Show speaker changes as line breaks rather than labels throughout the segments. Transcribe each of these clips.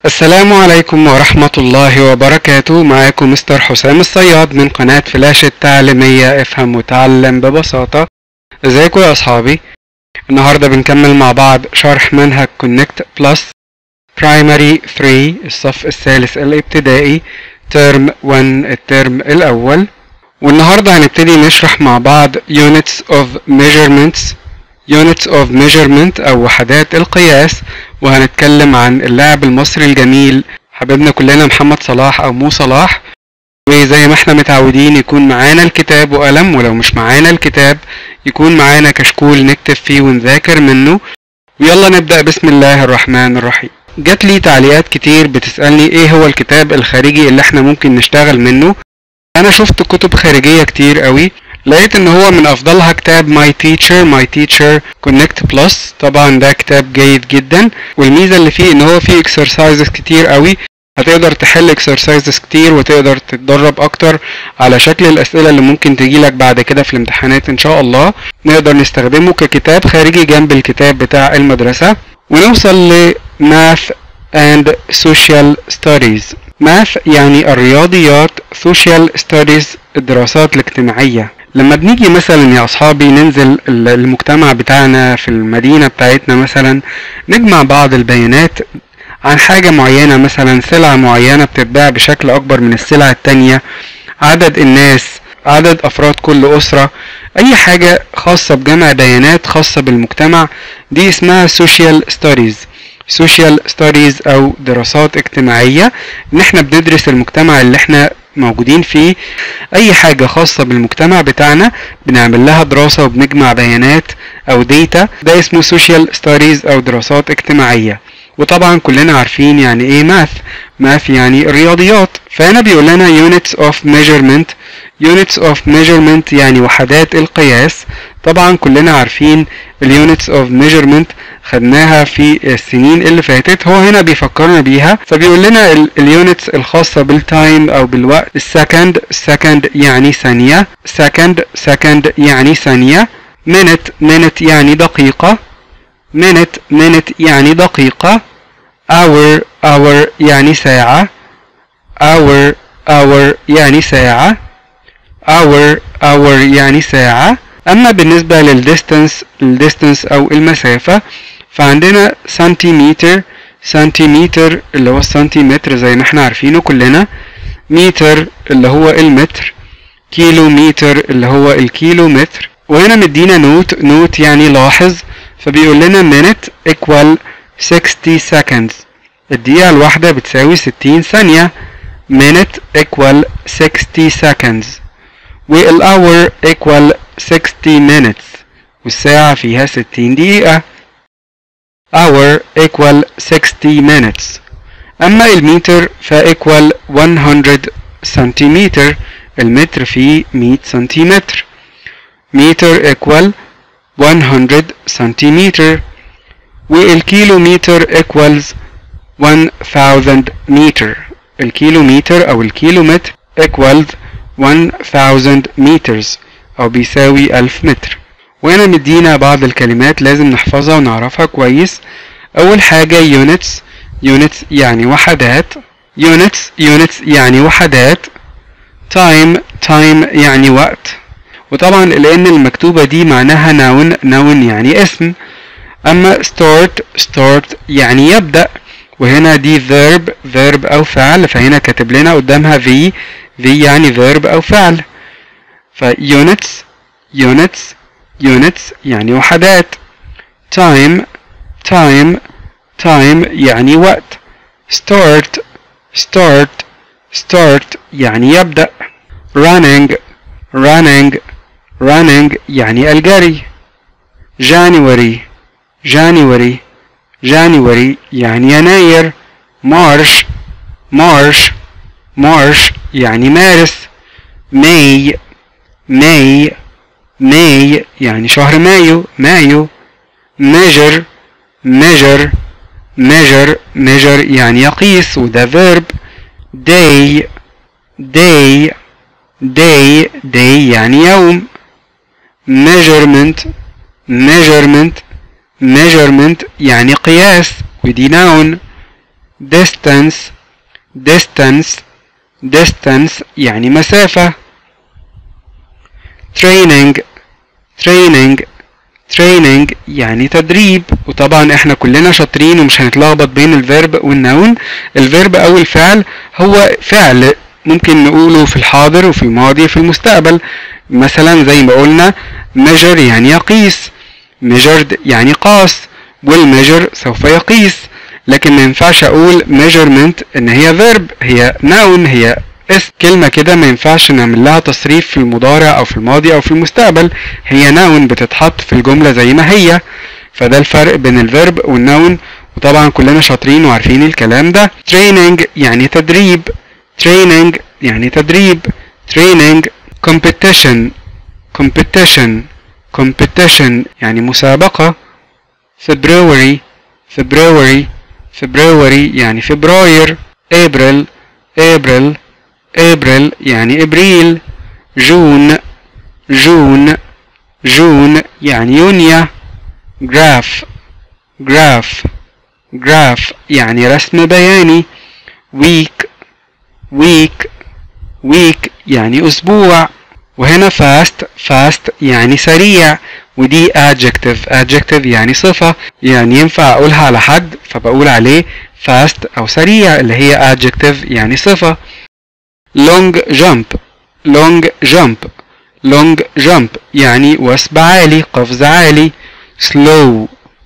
السلام عليكم ورحمة الله وبركاته معاكم مستر حسام الصياد من قناة فلاش التعليمية افهم وتعلم ببساطة ازيكم يا اصحابي النهاردة بنكمل مع بعض شرح منهج كونكت بلس برايمري 3 الصف الثالث الابتدائي ترم 1 الترم الاول والنهاردة هنبتدي نشرح مع بعض units of measurements units of measurement او وحدات القياس وهنتكلم عن اللاعب المصري الجميل حبيبنا كلنا محمد صلاح او مو صلاح وزي ما احنا متعودين يكون معانا الكتاب وقلم ولو مش معانا الكتاب يكون معانا كشكول نكتب فيه ونذاكر منه ويلا نبدأ بسم الله الرحمن الرحيم جات لي تعليقات كتير بتسألني ايه هو الكتاب الخارجي اللي احنا ممكن نشتغل منه انا شفت كتب خارجية كتير قوي لقيت ان هو من افضلها كتاب ماي تيتشر ماي تيتشر كونكت بلس طبعا ده كتاب جيد جدا والميزه اللي فيه ان هو فيه اكسرسايزز كتير قوي هتقدر تحل اكسرسايزز كتير وتقدر تتدرب اكتر على شكل الاسئله اللي ممكن تجيلك بعد كده في الامتحانات ان شاء الله نقدر نستخدمه ككتاب خارجي جنب الكتاب بتاع المدرسه ونوصل ل Math and Social Studies Math يعني الرياضيات Social Studies الدراسات الاجتماعية لما بنيجي مثلا يا اصحابي ننزل المجتمع بتاعنا في المدينة بتاعتنا مثلا نجمع بعض البيانات عن حاجة معينة مثلا سلعة معينة بتتباع بشكل اكبر من السلع التانية عدد الناس عدد افراد كل اسرة اي حاجة خاصة بجمع بيانات خاصة بالمجتمع دي اسمها social studies social studies او دراسات اجتماعية ان احنا بندرس المجتمع اللي احنا موجودين فيه اي حاجة خاصة بالمجتمع بتاعنا بنعمل لها دراسة وبنجمع بيانات او ديتا ده اسمه social studies او دراسات اجتماعية وطبعا كلنا عارفين يعني ايه ماث ماث يعني الرياضيات فهنا بيقول لنا units of measurement units of measurement يعني وحدات القياس طبعا كلنا عارفين اليونتس of measurement خدناها في السنين اللي فاتت هو هنا بيفكرنا بيها فبيقول لنا اليونتس الخاصة بالتايم او بالوقت السكند سكند يعني ثانية سكند سكند يعني ثانية minute minute يعني دقيقة minute minute يعني دقيقة hour hour يعني ساعة hour hour يعني ساعة hour hour يعني ساعة أما بالنسبة للديستنس الديستنس أو المسافة فعندنا سنتيمتر سنتيمتر اللي هو السنتيمتر زي ما احنا عارفينه كلنا متر اللي هو المتر كيلو متر اللي هو الكيلو متر وهنا مدينا نوت نوت يعني لاحظ فبيقول لنا minute equal 60 seconds الدقيقة الواحدة بتساوي 60 ثانية minute equal 60 seconds والhour equal 60 minutes والساعة فيها 60 دقيقة hour equal 60 minutes أما المتر فإيكوال 100 سنتيمتر المتر فيه 100 سنتيمتر متر إيكوال 100 سنتيمتر والكيلومتر equals 1000 متر الكيلومتر أو الكيلومتر equals 1000 meters أو بيساوي 1000 متر وهنا مدينا بعض الكلمات لازم نحفظها ونعرفها كويس أول حاجة units units يعني وحدات units units يعني وحدات time time يعني وقت وطبعا لأن المكتوبة دي معناها noun noun يعني اسم أما start start يعني يبدأ وهنا دي verb verb أو فعل فهنا كاتب لنا قدامها v v يعني verb أو فعل ف units units units يعني وحدات time time time يعني وقت start start start يعني يبدأ running running running يعني الجري January January January يعني يناير March March March يعني مارس May May May يعني شهر مايو مايو measure measure measure measure يعني يقيس وده verb day day day day يعني يوم measurement measurement measurement يعني قياس ودي noun distance distance distance يعني مسافة training training training يعني تدريب وطبعا احنا كلنا شاطرين ومش هنتلخبط بين الفيرب والنون الفيرب او الفعل هو فعل ممكن نقوله في الحاضر وفي الماضي وفي المستقبل مثلا زي ما قلنا measure يعني يقيس measured يعني قاس والmeasure سوف يقيس لكن ما ينفعش اقول measurement ان هي verb هي noun هي اس كلمة كده ما ينفعش نعمل لها تصريف في المضارع او في الماضي او في المستقبل هي noun بتتحط في الجملة زي ما هي فده الفرق بين الفيرب والنون وطبعا كلنا شاطرين وعارفين الكلام ده training يعني تدريب training يعني تدريب training competition competition competition يعني مسابقة February February February يعني فبراير April April April يعني إبريل جون جون جون يعني يونيو graph graph graph يعني رسم بياني week week week يعني أسبوع وهنا fast fast يعني سريع ودي adjective adjective يعني صفة يعني ينفع أقولها على حد فبقول عليه fast أو سريع اللي هي adjective يعني صفة long jump long jump long jump يعني وثب عالي قفز عالي slow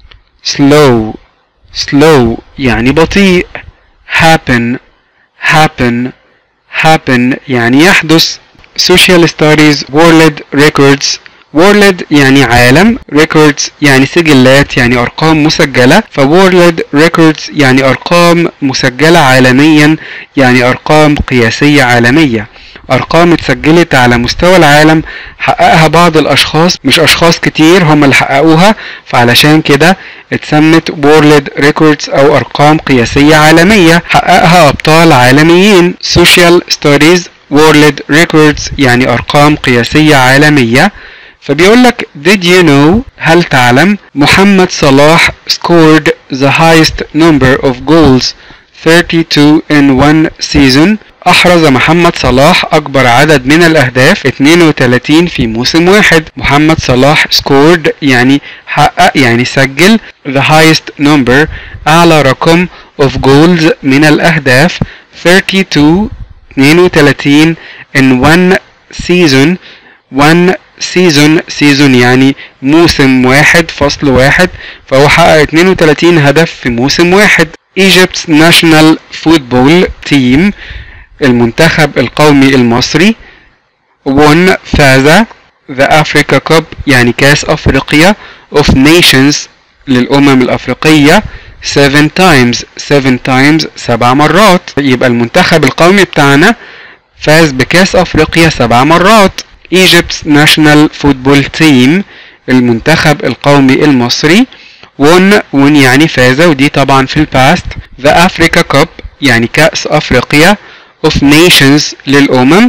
slow slow يعني بطيء happen happen happen يعني يحدث social studies world records world يعني عالم records يعني سجلات يعني أرقام مسجلة ف world records يعني أرقام مسجلة عالميا يعني أرقام قياسية عالمية أرقام اتسجلت على مستوى العالم حققها بعض الأشخاص مش أشخاص كتير هم اللي حققوها فعلشان كده اتسمت World Records أو أرقام قياسية عالمية حققها أبطال عالميين Social Studies World Records يعني أرقام قياسية عالمية فبيقول لك did you know هل تعلم محمد صلاح scored the highest number of goals 32 in one season أحرز محمد صلاح أكبر عدد من الأهداف 32 في موسم واحد محمد صلاح scored يعني حقق يعني سجل the highest number أعلى رقم of goals من الأهداف 32 32 in one season one season season يعني موسم واحد فصل واحد فهو حقق 32 هدف في موسم واحد Egypt's national football team المنتخب القومي المصري won فاز the Africa Cup يعني كاس أفريقيا of Nations للأمم الأفريقية 7 times 7 times سبع مرات يبقى المنتخب القومي بتاعنا فاز بكاس أفريقيا سبع مرات Egypt's national football team المنتخب القومي المصري won won يعني فاز ودي طبعا في الباست the Africa Cup يعني كأس أفريقيا of nations للأمم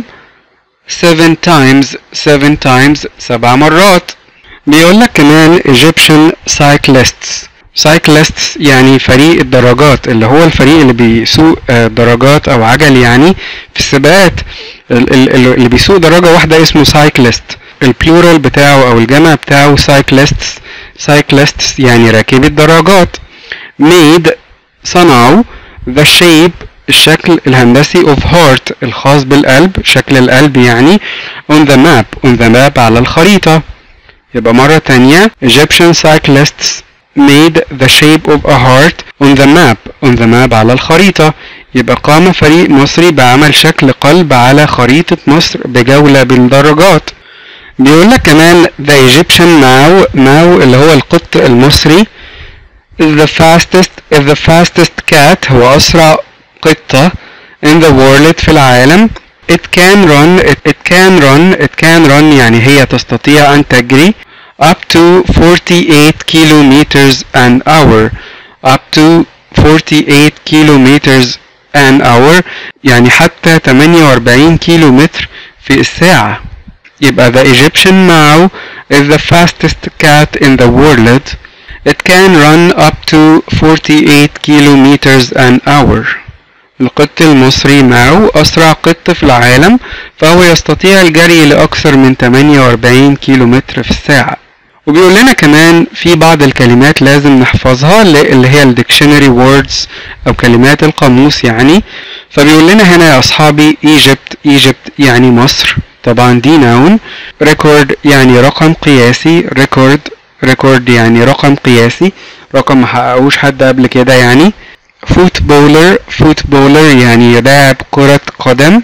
7 times 7 times سبع مرات بيقول لك كمان Egyptian cyclists cyclists يعني فريق الدراجات اللي هو الفريق اللي بيسوق دراجات او عجل يعني في السباقات اللي بيسوق دراجة واحدة اسمه cyclist البلورال بتاعه او الجمع بتاعه cyclists cyclists يعني راكبي الدراجات made صنعوا the shape الشكل الهندسي of heart الخاص بالقلب شكل القلب يعني on the map on the map على الخريطة يبقى مرة تانية Egyptian cyclists made the shape of a heart on the map on the map على الخريطة يبقى قام فريق مصري بعمل شكل قلب على خريطة مصر بجولة بالدرجات بيقول لك كمان the Egyptian Mao Mao اللي هو القط المصري is the fastest is the fastest cat هو أسرع قطة in the world في العالم it can run it, it can run it can run يعني هي تستطيع أن تجري up to 48 kilometers an hour up to 48 kilometers an hour يعني حتى 48 كيلو متر في الساعة يبقى the Egyptian Mao is the fastest cat in the world It can run up to 48 kilometers an hour. القط المصري ماو أسرع قط في العالم فهو يستطيع الجري لأكثر من 48 كيلومتر في الساعة وبيقول لنا كمان في بعض الكلمات لازم نحفظها اللي هي الديكشنري ووردز أو كلمات القاموس يعني فبيقول لنا هنا يا أصحابي Egypt Egypt يعني مصر طبعا دي ناون ريكورد يعني رقم قياسي ريكورد ريكورد يعني رقم قياسي رقم محققوش حد قبل كده يعني فوتبولر فوتبولر يعني لاعب كرة قدم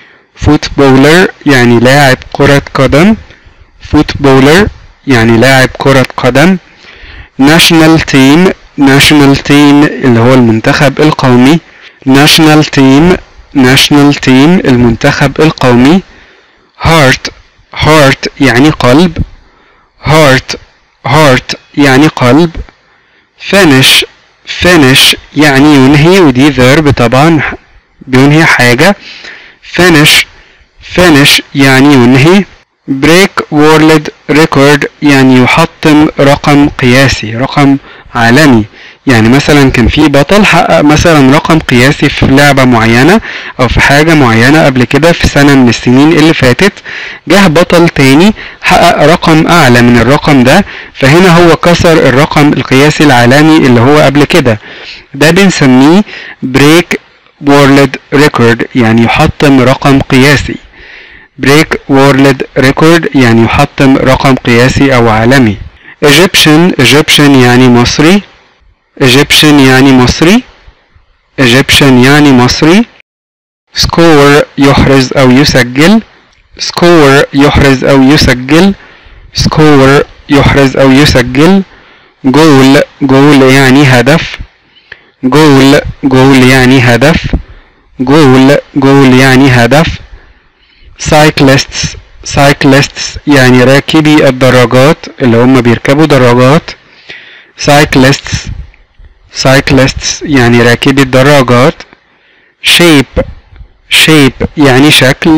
فوتبولر يعني لاعب كرة قدم فوتبولر يعني لاعب كرة قدم national team national team اللي هو المنتخب القومي national team national team المنتخب القومي heart heart يعني قلب heart heart يعني قلب finish finish يعني ينهي ودي verb طبعا بينهي حاجة finish finish يعني ينهي break world record يعني يحطم رقم قياسي رقم عالمي يعني مثلا كان في بطل حقق مثلا رقم قياسي في لعبة معينة او في حاجة معينة قبل كده في سنة من السنين اللي فاتت جه بطل تاني حقق رقم اعلى من الرقم ده فهنا هو كسر الرقم القياسي العالمي اللي هو قبل كده ده بنسميه break world record يعني يحطم رقم قياسي break world record يعني يحطم رقم قياسي او عالمي Egyptian Egyptian يعني مصري Egyptian يعني مصري Egyptian يعني مصري score يحرز أو يسجل score يحرز أو يسجل score يحرز أو يسجل goal goal يعني هدف goal goal يعني هدف goal goal يعني هدف cyclists cyclists يعني راكبي الدراجات اللي هم بيركبوا دراجات cyclists cyclists يعني راكبي الدراجات shape shape يعني شكل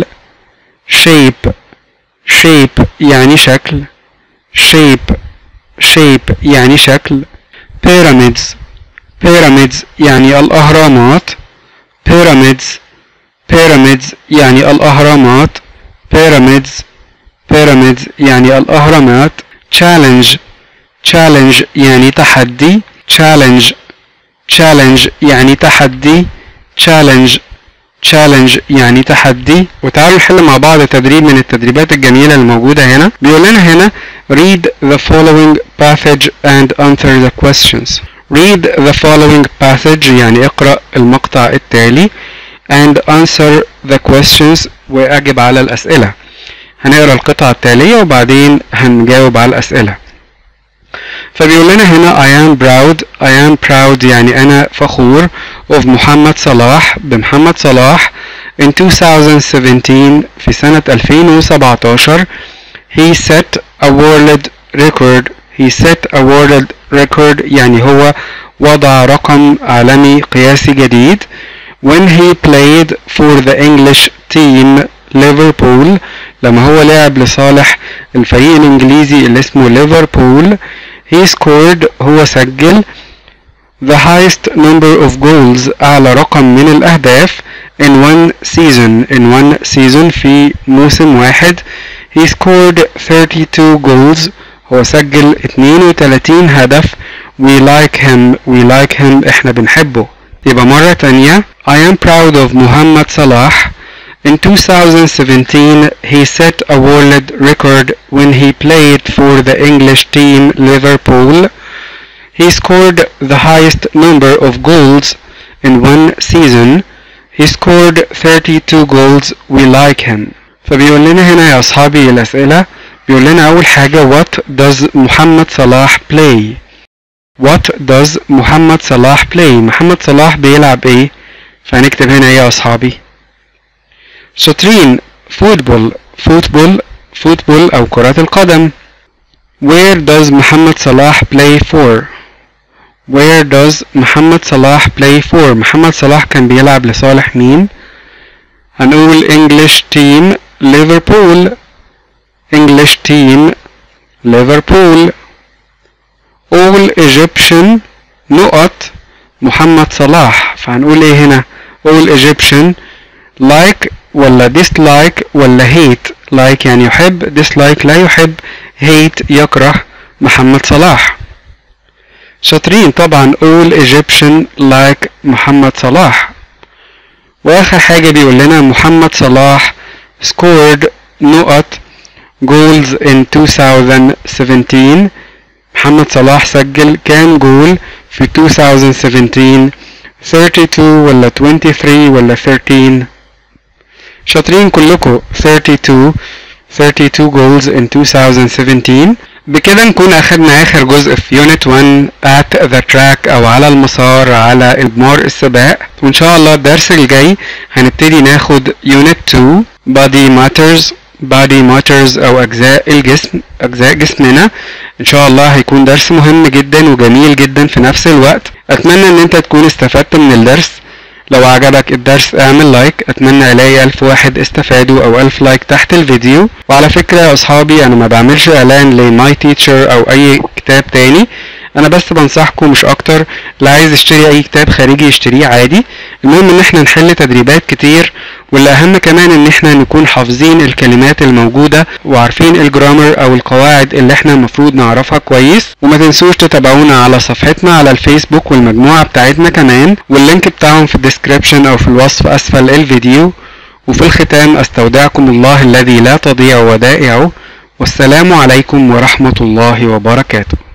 shape shape يعني شكل shape shape يعني شكل pyramids pyramids يعني الأهرامات pyramids pyramids يعني الأهرامات pyramids pyramids يعني الأهرامات challenge challenge يعني تحدي challenge challenge يعني تحدي challenge challenge يعني تحدي وتعالوا نحل مع بعض تدريب من التدريبات الجميلة الموجودة هنا بيقول لنا هنا read the following passage and answer the questions read the following passage يعني اقرأ المقطع التالي and answer the questions واجب على الأسئلة هنقرأ القطعة التالية وبعدين هنجاوب على الأسئلة فبيقول لنا هنا I am proud I am proud يعني أنا فخور of محمد صلاح بمحمد صلاح in 2017 في سنة 2017 he set a world record he set a world record يعني هو وضع رقم عالمي قياسي جديد when he played for the English team ليفربول لما هو لعب لصالح الفريق الإنجليزي اللي اسمه ليفربول he scored هو سجل the highest number of goals أعلى رقم من الأهداف in one season in one season في موسم واحد he scored 32 goals هو سجل 32 هدف we like him we like him احنا بنحبه يبقى مرة تانية I am proud of محمد صلاح In 2017, he set a world record when he played for the English team Liverpool. He scored the highest number of goals in one season. He scored 32 goals. We like him. فبيقول لنا هنا يا أصحابي الأسئلة بيقول لنا أول حاجة What does محمد صلاح play? What does محمد صلاح play? محمد صلاح بيلعب إيه؟ فهنكتب هنا إيه يا أصحابي؟ شاطرين فوتبول فوتبول فوتبول أو كرة القدم Where does محمد صلاح play for? Where does محمد صلاح play for? محمد صلاح كان بيلعب لصالح مين؟ هنقول English team ليفربول English team ليفربول all Egyptian نقط محمد صلاح فهنقول ايه هنا all Egyptian like ولا dislike ولا hate like يعني يحب dislike لا يحب hate يكره محمد صلاح شاطرين طبعا all Egyptian like محمد صلاح واخر حاجة بيقول لنا محمد صلاح scored نقط goals in 2017 محمد صلاح سجل كام جول في 2017 32 ولا 23 ولا 13 شاطرين كلكم 32 32 goals in 2017 بكده نكون اخدنا اخر جزء في يونت 1 at the track او على المسار على المار السباق وان شاء الله الدرس الجاي هنبتدي ناخد يونت 2 body matters body matters او اجزاء الجسم اجزاء جسمنا ان شاء الله هيكون درس مهم جدا وجميل جدا في نفس الوقت اتمنى ان انت تكون استفدت من الدرس لو عجبك الدرس اعمل لايك اتمنى الاقي الف واحد استفادوا او الف لايك تحت الفيديو وعلى فكرة يا اصحابي انا ما بعملش اعلان لماي تيتشر او اي كتاب تاني انا بس بنصحكم مش اكتر اللي عايز يشتري اي كتاب خارجي يشتريه عادي المهم ان احنا نحل تدريبات كتير واللي اهم كمان ان احنا نكون حافظين الكلمات الموجودة وعارفين الجرامر او القواعد اللي احنا المفروض نعرفها كويس وما تنسوش تتابعونا على صفحتنا على الفيسبوك والمجموعة بتاعتنا كمان واللينك بتاعهم في الديسكريبشن او في الوصف اسفل الفيديو وفي الختام استودعكم الله الذي لا تضيع ودائعه والسلام عليكم ورحمة الله وبركاته